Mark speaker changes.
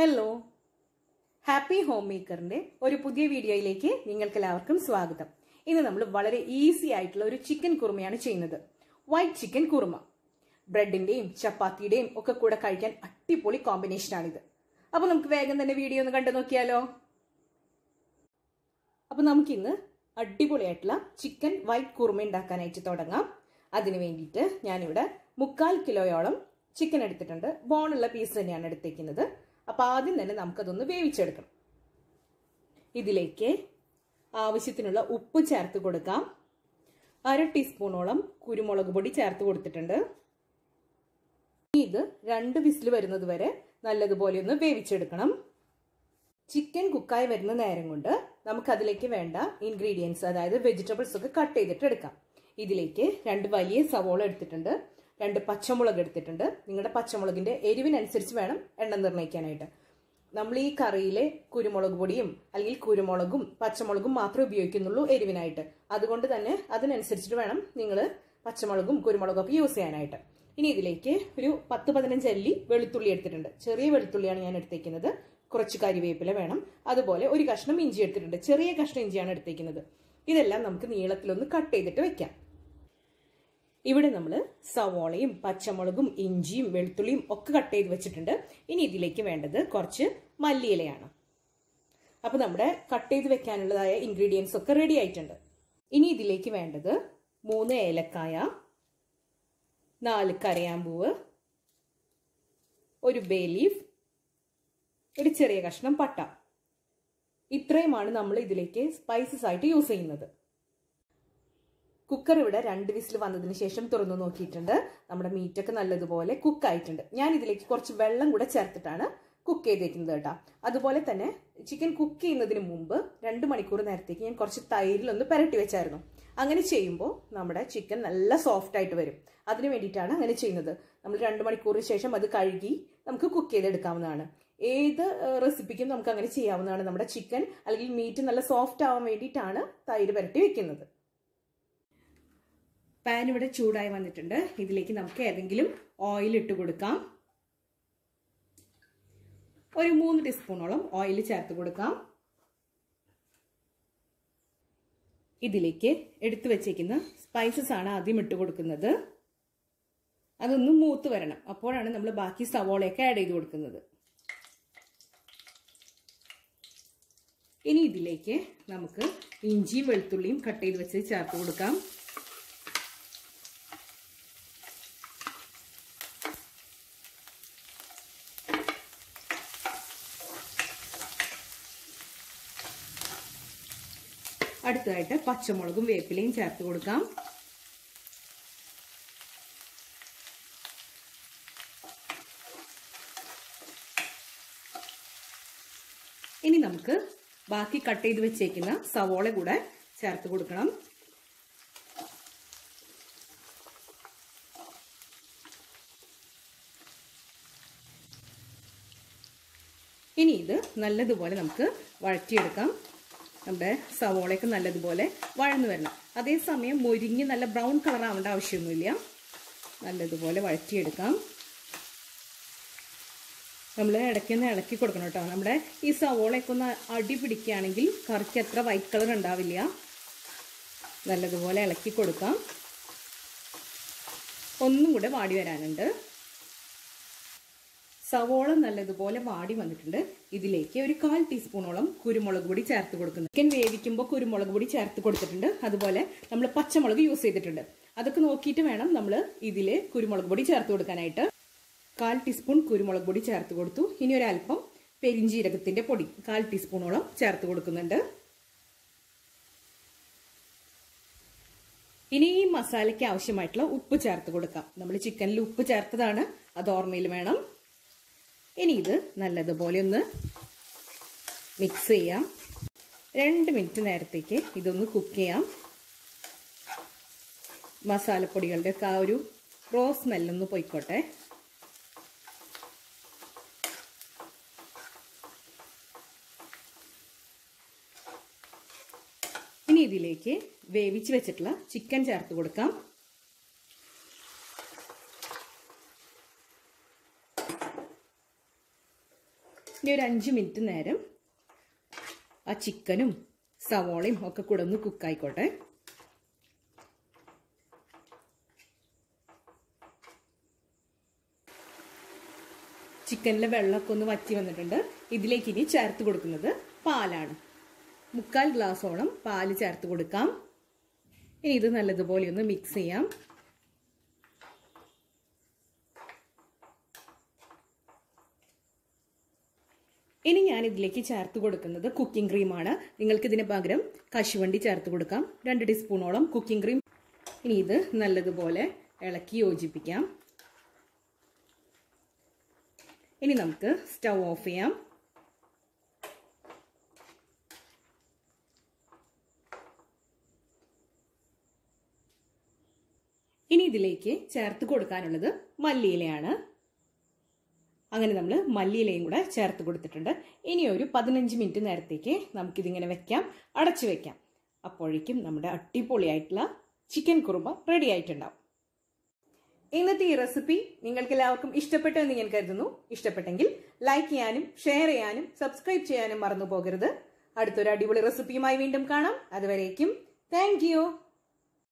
Speaker 1: hello happy home മേക്കറിന്റെ ഒരു പുതിയ വീഡിയോയിലേക്ക് നിങ്ങൾക്ക് എല്ലാവർക്കും സ്വാഗതം ഇന്ന് നമ്മൾ വളരെ ഈസി ആയിട്ടുള്ള ഒരു ചിക്കൻ കുറുമയാണ് ചെയ്യുന്നത് വൈറ്റ് ചിക്കൻ കുറുമ ബ്രെഡിന്റെയും ചപ്പാത്തിയുടെയും ഒക്കെ കൂടെ കഴിക്കാൻ അടിപൊളി കോമ്പിനേഷനാണിത് അപ്പൊ നമുക്ക് വേഗം തന്നെ വീഡിയോ ഒന്ന് കണ്ടു നോക്കിയാലോ അപ്പൊ നമുക്കിന്ന് അടിപൊളിയായിട്ടുള്ള ചിക്കൻ വൈറ്റ് കുറുമ ഉണ്ടാക്കാനായിട്ട് തുടങ്ങാം അതിന് വേണ്ടിയിട്ട് ഞാനിവിടെ മുക്കാൽ കിലോയോളം ചിക്കൻ എടുത്തിട്ടുണ്ട് ബോണുള്ള പീസ് തന്നെയാണ് എടുത്തേക്കുന്നത് അപ്പൊ ആദ്യം തന്നെ നമുക്കതൊന്ന് വേവിച്ചെടുക്കണം ഇതിലേക്ക് ആവശ്യത്തിനുള്ള ഉപ്പ് ചേർത്ത് കൊടുക്കാം അര ടീസ്പൂണോളം കുരുമുളക് പൊടി ചേർത്ത് കൊടുത്തിട്ടുണ്ട് ഇത് രണ്ട് വിസിൽ വരുന്നത് വരെ നല്ലതുപോലെ ഒന്ന് വേവിച്ചെടുക്കണം ചിക്കൻ കുക്കായി വരുന്ന നേരം കൊണ്ട് നമുക്ക് അതിലേക്ക് വേണ്ട ഇൻഗ്രീഡിയൻസ് അതായത് വെജിറ്റബിൾസ് ഒക്കെ കട്ട് ചെയ്തിട്ട് എടുക്കാം ഇതിലേക്ക് രണ്ട് വലിയ സവോള എടുത്തിട്ടുണ്ട് രണ്ട് പച്ചമുളക് എടുത്തിട്ടുണ്ട് നിങ്ങളുടെ പച്ചമുളകിന്റെ എരിവിനനുസരിച്ച് വേണം എണ്ണം നിർണ്ണയിക്കാനായിട്ട് നമ്മൾ ഈ കറിയിലെ കുരുമുളക് പൊടിയും അല്ലെങ്കിൽ കുരുമുളകും പച്ചമുളകും മാത്രമേ ഉപയോഗിക്കുന്നുള്ളൂ എരിവിനായിട്ട് അതുകൊണ്ട് തന്നെ അതിനനുസരിച്ചിട്ട് വേണം നിങ്ങൾ പച്ചമുളകും കുരുമുളകും ഒക്കെ യൂസ് ചെയ്യാനായിട്ട് ഇനി ഇതിലേക്ക് ഒരു പത്ത് പതിനഞ്ച് അല്ലി വെളുത്തുള്ളി എടുത്തിട്ടുണ്ട് ചെറിയ വെളുത്തുള്ളിയാണ് ഞാൻ എടുത്തേക്കുന്നത് കുറച്ച് കരിവേപ്പില വേണം അതുപോലെ ഒരു കഷ്ണം ഇഞ്ചി എടുത്തിട്ടുണ്ട് ചെറിയ കഷ്ണം ഇഞ്ചിയാണ് എടുത്തേക്കുന്നത് ഇതെല്ലാം നമുക്ക് നീളത്തിലൊന്ന് കട്ട് ചെയ്തിട്ട് വെക്കാം ഇവിടെ നമ്മൾ സവോളയും പച്ചമുളകും ഇഞ്ചിയും വെളുത്തുള്ളിയും ഒക്കെ കട്ട് ചെയ്ത് വെച്ചിട്ടുണ്ട് ഇനി ഇതിലേക്ക് വേണ്ടത് കുറച്ച് മല്ലിയിലയാണ് അപ്പൊ നമ്മുടെ കട്ട് ചെയ്ത് വെക്കാനുള്ളതായ ഇൻഗ്രീഡിയൻസ് ഒക്കെ റെഡി ആയിട്ടുണ്ട് ഇനി ഇതിലേക്ക് വേണ്ടത് മൂന്ന് ഏലക്കായ നാല് കരയാമ്പൂവ് ഒരു ബേ ലീഫ് ഒരു ചെറിയ കഷ്ണം പട്ട ഇത്രയുമാണ് നമ്മൾ ഇതിലേക്ക് സ്പൈസസ് ആയിട്ട് യൂസ് ചെയ്യുന്നത് കുക്കർ ഇവിടെ രണ്ട് വിസിൽ വന്നതിന് ശേഷം തുറന്നു നോക്കിയിട്ടുണ്ട് നമ്മുടെ മീറ്റൊക്കെ നല്ലതുപോലെ കുക്ക് ആയിട്ടുണ്ട് ഞാൻ ഇതിലേക്ക് കുറച്ച് വെള്ളം കൂടെ ചേർത്തിട്ടാണ് കുക്ക് ചെയ്തേക്കുന്നത് കേട്ടോ അതുപോലെ തന്നെ ചിക്കൻ കുക്ക് ചെയ്യുന്നതിന് മുമ്പ് രണ്ട് മണിക്കൂർ നേരത്തേക്ക് ഞാൻ കുറച്ച് തൈരിലൊന്ന് പുരട്ടി വെച്ചായിരുന്നു അങ്ങനെ ചെയ്യുമ്പോൾ നമ്മുടെ ചിക്കൻ നല്ല സോഫ്റ്റ് ആയിട്ട് വരും അതിന് വേണ്ടിയിട്ടാണ് അങ്ങനെ ചെയ്യുന്നത് നമ്മൾ രണ്ട് മണിക്കൂറിന് ശേഷം അത് കഴുകി നമുക്ക് കുക്ക് ചെയ്തെടുക്കാവുന്നതാണ് ഏത് റെസിപ്പിക്കും നമുക്ക് അങ്ങനെ ചെയ്യാവുന്നതാണ് നമ്മുടെ ചിക്കൻ അല്ലെങ്കിൽ മീറ്റ് നല്ല സോഫ്റ്റ് ആവാൻ വേണ്ടിയിട്ടാണ് തൈര് പുരട്ടി വെക്കുന്നത് പാൻ ഇവിടെ ചൂടായി വന്നിട്ടുണ്ട് ഇതിലേക്ക് നമുക്ക് ഏതെങ്കിലും ഓയിൽ ഇട്ട് കൊടുക്കാം ഒരു മൂന്ന് ടീസ്പൂണോളം ഓയിൽ ചേർത്ത് കൊടുക്കാം ഇതിലേക്ക് എടുത്തു വെച്ചേക്കുന്ന സ്പൈസസ് ആണ് ആദ്യം ഇട്ട് കൊടുക്കുന്നത് അതൊന്ന് മൂത്ത് വരണം അപ്പോഴാണ് നമ്മൾ ബാക്കി സവോളയൊക്കെ ആഡ് ചെയ്ത് കൊടുക്കുന്നത് ഇനി ഇതിലേക്ക് നമുക്ക് ഇഞ്ചിയും വെളുത്തുള്ളിയും കട്ട് ചെയ്ത് വെച്ച് ചേർത്ത് കൊടുക്കാം അടുത്തതായിട്ട് പച്ചമുളകും വേപ്പിലയും ചേർത്ത് കൊടുക്കാം ഇനി നമുക്ക് ബാക്കി കട്ട് ചെയ്ത് വെച്ചേക്കുന്ന സവോള കൂടെ ചേർത്ത് കൊടുക്കണം ഇനി ഇത് നല്ലതുപോലെ നമുക്ക് വഴറ്റിയെടുക്കാം നമ്മുടെ സവോളയൊക്കെ നല്ലതുപോലെ വഴന്നു വരണം അതേസമയം മൊരിഞ്ഞ് നല്ല ബ്രൗൺ കളർ ആവേണ്ട ആവശ്യമൊന്നുമില്ല നല്ലതുപോലെ വഴറ്റിയെടുക്കാം നമ്മൾ ഇടയ്ക്കൊന്ന് ഇളക്കി കൊടുക്കണം കേട്ടോ നമ്മുടെ ഈ സവോളയൊക്കെ ഒന്ന് അടി പിടിക്കുകയാണെങ്കിൽ കറിക്ക് അത്ര വൈറ്റ് കളർ ഉണ്ടാവില്ല നല്ലതുപോലെ ഇളക്കി കൊടുക്കാം ഒന്നും കൂടെ വാടി വരാനുണ്ട് സവോള നല്ലതുപോലെ വാടി വന്നിട്ടുണ്ട് ഇതിലേക്ക് ഒരു കാൽ ടീസ്പൂണോളം കുരുമുളക് പൊടി ചേർത്ത് കൊടുക്കുന്നു ചിക്കൻ വേവിക്കുമ്പോൾ കുരുമുളക് പൊടി ചേർത്ത് കൊടുത്തിട്ടുണ്ട് അതുപോലെ നമ്മൾ പച്ചമുളക് യൂസ് ചെയ്തിട്ടുണ്ട് അതൊക്കെ നോക്കിയിട്ട് വേണം നമ്മൾ ഇതിൽ കുരുമുളക് പൊടി ചേർത്ത് കൊടുക്കാനായിട്ട് കാൽ ടീസ്പൂൺ കുരുമുളക് പൊടി ചേർത്ത് കൊടുത്തു ഇനി ഒരല്പം പെരിഞ്ചീരകത്തിന്റെ പൊടി കാൽ ടീസ്പൂണോളം ചേർത്ത് കൊടുക്കുന്നുണ്ട് ഇനി ഈ മസാലയ്ക്ക് ആവശ്യമായിട്ടുള്ള ഉപ്പ് ചേർത്ത് കൊടുക്കാം നമ്മൾ ചിക്കനിൽ ഉപ്പ് ചേർത്തതാണ് അത് ഓർമ്മയിൽ വേണം ഇനി ഇത് നല്ലതുപോലെ ഒന്ന് മിക്സ് ചെയ്യാം രണ്ട് മിനിറ്റ് നേരത്തേക്ക് ഇതൊന്ന് കുക്ക് ചെയ്യാം മസാലപ്പൊടികളുടെ ഒക്കെ ആ ഒരു റോ സ്മെല്ലൊന്ന് പോയിക്കോട്ടെ ഇനി ഇതിലേക്ക് വേവിച്ച് വെച്ചിട്ടുള്ള ചിക്കൻ ചേർത്ത് കൊടുക്കാം ഇനി ഒരു അഞ്ച് മിനിറ്റ് നേരം ആ ചിക്കനും സവോളയും ഒക്കെ കൂടെ ഒന്ന് കുക്കായിക്കോട്ടെ ചിക്കനിലെ വെള്ളമൊക്കെ ഒന്ന് വറ്റി വന്നിട്ടുണ്ട് ഇതിലേക്ക് ഇനി ചേർത്ത് കൊടുക്കുന്നത് പാലാണ് മുക്കാൽ ഗ്ലാസോളം പാല് ചേർത്ത് കൊടുക്കാം ഇനി ഇത് നല്ലതുപോലെ ഒന്ന് മിക്സ് ചെയ്യാം ഇനി ഞാൻ ഇതിലേക്ക് ചേർത്ത് കൊടുക്കുന്നത് കുക്കിംഗ് ക്രീമാണ് നിങ്ങൾക്ക് ഇതിന് പകരം കശുവണ്ടി ചേർത്ത് കൊടുക്കാം രണ്ട് ടീസ്പൂണോളം കുക്കിംഗ് ക്രീം ഇനി ഇത് നല്ലതുപോലെ ഇളക്കി യോജിപ്പിക്കാം ഇനി നമുക്ക് സ്റ്റൗ ഓഫ് ചെയ്യാം ഇനി ഇതിലേക്ക് ചേർത്ത് കൊടുക്കാനുള്ളത് മല്ലിയിലയാണ് അങ്ങനെ നമ്മൾ മല്ലിയിലയും കൂടെ ചേർത്ത് കൊടുത്തിട്ടുണ്ട് ഇനി ഒരു പതിനഞ്ച് മിനിറ്റ് നേരത്തേക്ക് നമുക്കിതിങ്ങനെ വെക്കാം അടച്ചു വെക്കാം അപ്പോഴേക്കും നമ്മുടെ അടിപൊളിയായിട്ടുള്ള ചിക്കൻ കുറുമ റെഡി ആയിട്ടുണ്ടാവും ഇന്നത്തെ ഈ റെസിപ്പി നിങ്ങൾക്ക് എല്ലാവർക്കും ഇഷ്ടപ്പെട്ടു എന്ന് ഞാൻ കരുതുന്നു ഇഷ്ടപ്പെട്ടെങ്കിൽ ലൈക്ക് ചെയ്യാനും ഷെയർ ചെയ്യാനും സബ്സ്ക്രൈബ് ചെയ്യാനും മറന്നു പോകരുത് അടുത്തൊരു അടിപൊളി റെസിപ്പിയുമായി വീണ്ടും കാണാം അതുവരേക്കും താങ്ക്